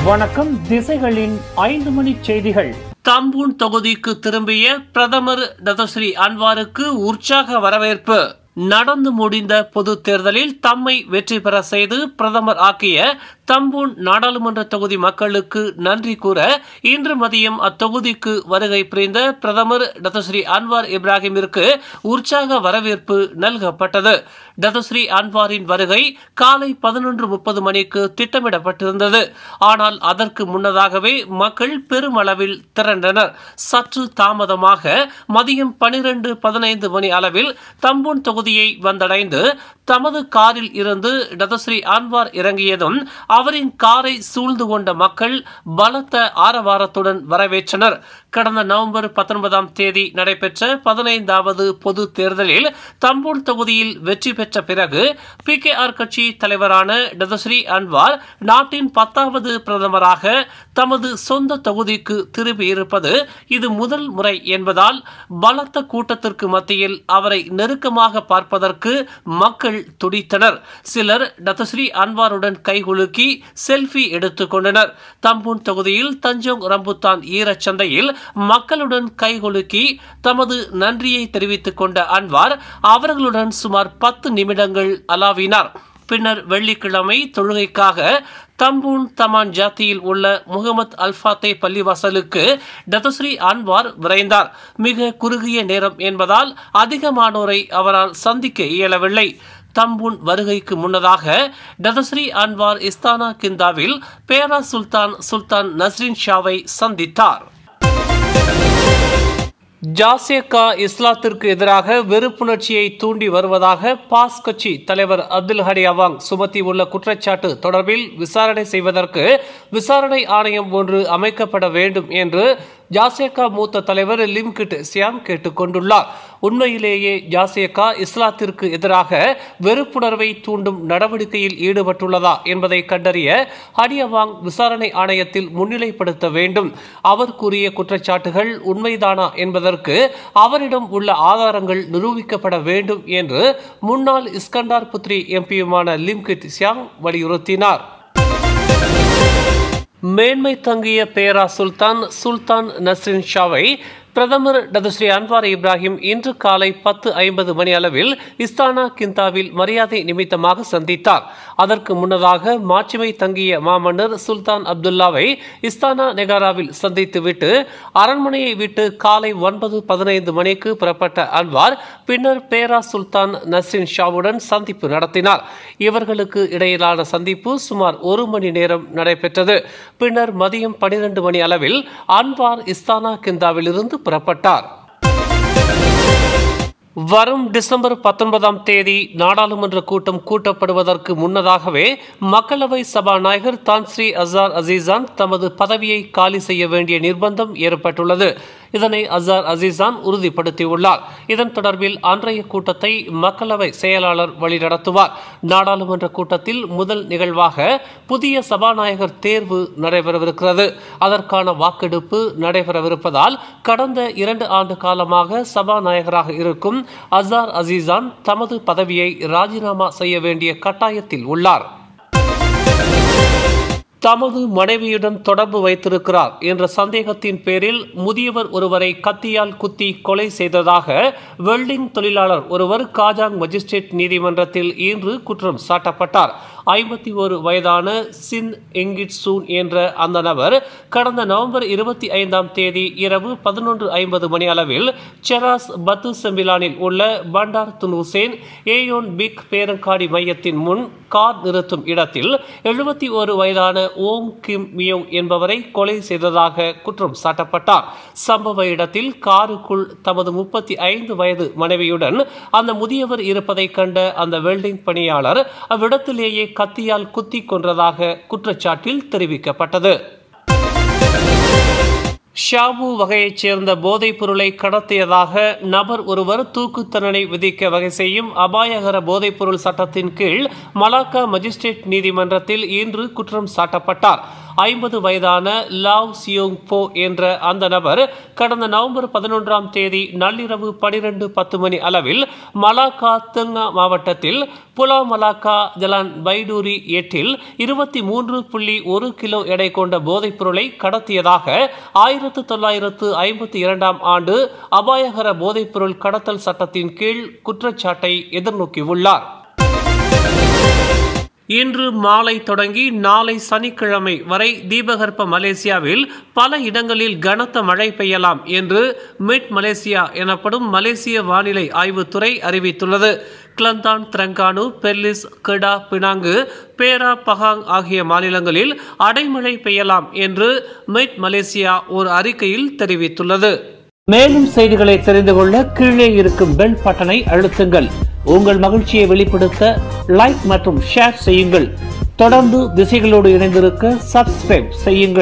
வணக்கம் திசைகளின் ஐந்து மணி செய்திகள் தம்பூன் தொகுதிக்கு திரும்பிய பிரதமர் டதஸ்ரீ அன்வாருக்கு உற்சாக வரவேற்பு நடந்து முடிந்த பொது தேர்தலில் தம்மை வெற்றி பெற செய்து பிரதமர் ஆக்கிய தம்பூன் நாடாளுமன்ற தொகுதி மக்களுக்கு நன்றி கூற இன்று மதியம் அத்தொகுதிக்கு வருகை புரிந்த பிரதமர் டதஸ்ரீ அன்வார் இப்ராஹிமிற்கு உற்சாக வரவேற்பு நல்கப்பட்டது டதஸ்ரீ அன்வாரின் வருகை காலை பதினொன்று முப்பது மணிக்கு திட்டமிடப்பட்டிருந்தது ஆனால் அதற்கு முன்னதாகவே மக்கள் பெருமளவில் திரண்டனர் சற்று தாமதமாக மதியம் பனிரெண்டு பதினைந்து மணி அளவில் தம்பூன் தொகுதியை வந்தடைந்து தமது காரில் இருந்து டதஸ்ரீ அன்வார் இறங்கியதும் அவரின் காரை சூழ்ந்து கொண்ட மக்கள் பலத்த ஆரவாரத்துடன் வரவேற்றனர் கடந்த நவம்பர் பத்தொன்பதாம் தேதி நடைபெற்ற பதினைந்தாவது பொது தேர்தலில் தம்பூன் தொகுதியில் வெற்றி பெற்ற பிறகு பி கே ஆர் கட்சி தலைவரான டதஸ்ரீ அன்வார் நாட்டின் பத்தாவது பிரதமராக தமது சொந்த தொகுதிக்கு திரும்பியிருப்பது இது முதல் முறை என்பதால் பலத்த கூட்டத்திற்கு மத்தியில் அவரை நெருக்கமாக பார்ப்பதற்கு மக்கள் துடித்தனர் சிலர் டதஸ்ரீ அன்வாருடன் கைகுலுக்கி செல்ஃபி எடுத்துக் கொண்டனர் தம்பூன் தொகுதியில் தஞ்சோங் ரம்புத்தான் ஈரச்சந்தையில் மக்களுடன் கைகுலுக்கி தமது நன்றியை தெரிவித்துக் கொண்ட அன்வார் அவர்களுடன் சுமார் பத்து நிமிடங்கள் அலாவினார் பின்னர் வெள்ளிக்கிழமை தொழுகைக்காக தம்பூன் தமான் ஜாத்தியில் உள்ள முகமது அல்ஃபாத்தே பள்ளிவாசலுக்கு டதஸ்ரீ அன்வார் விரைந்தார் மிக குறுகிய நேரம் என்பதால் அதிகமானோரை அவரால் சந்திக்க இயலவில்லை தம்பூன் வருகைக்கு முன்னதாக டதஸ்ரீ அன்வார் இஸ்தானா கிந்தாவில் பேரா சுல்தான் சுல்தான் நஸ்ரின் ஷாவை சந்தித்தார் ஜாசியக்கா இஸ்லாத்திற்கு எதிராக வெறுப்புணர்ச்சியை தூண்டி வருவதாக பாஸ் கட்சி தலைவர் அப்துல் ஹடி அவாங் சுமத்தி உள்ள குற்றச்சாட்டு தொடர்பில் விசாரணை செய்வதற்கு விசாரணை ஆணையம் ஒன்று அமைக்கப்பட வேண்டும் என்று ஜாசியக்கா மூத்த தலைவர் லிம்கிட் சியாம் கேட்டுக்கொண்டுள்ளார் உண்மையிலேயே ஜாசியக்கா இஸ்லாத்திற்கு எதிராக வெறுப்புணர்வை தூண்டும் நடவடிக்கையில் ஈடுபட்டுள்ளதா என்பதை கண்டறிய ஹடியவாங் விசாரணை ஆணையத்தில் முன்னிலைப்படுத்த வேண்டும் அவர் கூறிய குற்றச்சாட்டுகள் உண்மைதானா என்பதற்கு அவரிடம் உள்ள ஆதாரங்கள் நிரூபிக்கப்பட வேண்டும் என்று முன்னாள் இஸ்கண்டார் புத்ரி எம்பியுமான லிம்கிட் சியாங் வலியுறுத்தினார் மேன்மை தங்கிய பேரா சுல்தான் சுல்தான் நஸ்ரின் ஷாவை பிரதமர் டதுஸ்ரீ அன்வார் இப்ராஹிம் இன்று காலை பத்து ஐம்பது மணி அளவில் இஸ்தானா கிந்தாவில் மரியாதை நிமித்தமாக சந்தித்தார் அதற்கு முன்னதாக மாட்சிமை தங்கிய மாமன்னர் சுல்தான் அப்துல்லாவை இஸ்தானா நெகாராவில் சந்தித்துவிட்டு அரண்மனையை விட்டு காலை ஒன்பது பதினைந்து மணிக்கு புறப்பட்ட அன்வார் பின்னர் பேரா சுல்தான் நஸ்ரின் ஷாவுடன் சந்திப்பு நடத்தினார் இவர்களுக்கு இடையிலான சந்திப்பு சுமார் ஒரு மணி நேரம் நடைபெற்றது பின்னர் மதியம் பனிரெண்டு மணி அளவில் அன்வார் இஸ்தானா கிந்தாவில் இருந்து புறப்பட்டார் வரும் டிசம்பர் பத்தொன்பதாம் தேதி நாடாளுமன்ற கூட்டம் கூட்டப்படுவதற்கு முன்னதாகவே மக்களவை சபாநாயகர் தான்ஸ்ரீ அசார் அசீசான் தமது பதவியை காலி செய்ய வேண்டிய நிர்பந்தம் ஏற்பட்டுள்ளது இதனை அசார் அசீசான் உறுதிப்படுத்தியுள்ளார் இதன் தொடர்பில் அன்றைய கூட்டத்தை மக்களவை செயலாளர் வழிநடத்துவார் நாடாளுமன்ற கூட்டத்தில் முதல் நிகழ்வாக புதிய சபாநாயகர் தேர்வு நடைபெறவிருக்கிறது அதற்கான வாக்கெடுப்பு நடைபெறவிருப்பதால் கடந்த இரண்டு ஆண்டு காலமாக சபாநாயகராக இருக்கும் அசார் அசீசான் தமது பதவியை ராஜினாமா செய்ய வேண்டிய கட்டாயத்தில் உள்ளார் தமது மனைவியுடன் தொடர்பு வைத்திருக்கிறார் என்ற சந்தேகத்தின் பேரில் முதியவர் ஒருவரை கத்தியால் குத்தி கொலை செய்ததாக வெல்டிங் தொழிலாளர் ஒருவர் காஜாங் மஜிஸ்ட்ரேட் நீதிமன்றத்தில் இன்று குற்றம் சாட்டப்பட்டார் ஐம்பத்தி ஒரு வயதான சின் எங்கிட் சூன் என்ற அந்த நபர் கடந்த நவம்பர் இருபத்தி ஐந்தாம் தேதி இரவு பதினொன்று ஐம்பது மணி அளவில் செராஸ் பத்து செம்பிலானில் உள்ள Bandar Tun Hussein AEON Big பேரங்காடி மையத்தின் முன் கார் நிறுத்தும் இடத்தில் எழுபத்தி ஒரு வயதான ஓங் கிம் மியோங் என்பவரை கொலை செய்ததாக குற்றம் சாட்டப்பட்டார் சம்பவ இடத்தில் காருக்குள் தமது முப்பத்தி ஐந்து வயது மனைவியுடன் அந்த முதியவர் இருப்பதை கண்ட அந்த வெல்டிங் பணியாளர் அவ்விடத்திலேயே கத்தியால் குத்தி கொன்றதாக குற்றச்சாட்டில் தெரிவிக்கப்பட்டது ஷாபு வகையைச் சேர்ந்த போதைப் பொருளை கடத்தியதாக நபர் ஒருவர் தூக்கு தண்டனை விதிக்க வகை செய்யும் அபாயகர போதைப் பொருள் சட்டத்தின் கீழ் மலாக்கா மஜிஸ்ட்ரேட் நீதிமன்றத்தில் இன்று குற்றம் சாட்டப்பட்டார் ஐம்பது வயதான லாவ் சியோங் போ என்ற அந்த நபர் கடந்த நவம்பர் பதினொன்றாம் தேதி நள்ளிரவு பனிரெண்டு பத்து மணி அளவில் மலாக்கா தெங்கா மாவட்டத்தில் புலா மலாக்கா ஜலான் பைடூரி எட்டில் இருபத்தி மூன்று புள்ளி ஒரு கிலோ எடை கொண்ட போதைப் பொருளை கடத்தியதாக ஆயிரத்து தொள்ளாயிரத்து ஐம்பத்தி இரண்டாம் ஆண்டு அபாயகர போதைப்பொருள் கடத்தல் சட்டத்தின் கீழ் குற்றச்சாட்டை எதிர்நோக்கியுள்ளார் இன்று மாலை தொடங்கி நாளை சனிக்கிழமை வரை தீபகற்ப மலேசியாவில் பல இடங்களில் கனத்த மழை பெய்யலாம் என்று மிட் மலேசியா எனப்படும் மலேசிய வானிலை ஆய்வுத்துறை அறிவித்துள்ளது Kelantan Terengganu Perlis Kedah Penang Perak பகாங் ஆகிய மாநிலங்களில் அடைமழை பெய்யலாம் என்று மிட் மலேசியா ஒரு அறிக்கையில் தெரிவித்துள்ளது மேலும் செய்திகளை தெரிந்து கொள்ள கீழே இருக்கும் பெல் பட்டனை அழுத்துங்கள் உங்கள் மகிழ்ச்சியை வெளிப்படுத்த லைக் மற்றும் ஷேர் செய்யுங்கள் தொடர்ந்து திசைகளோடு இணைந்திருக்க சப்ஸ்கிரைப் செய்யுங்கள்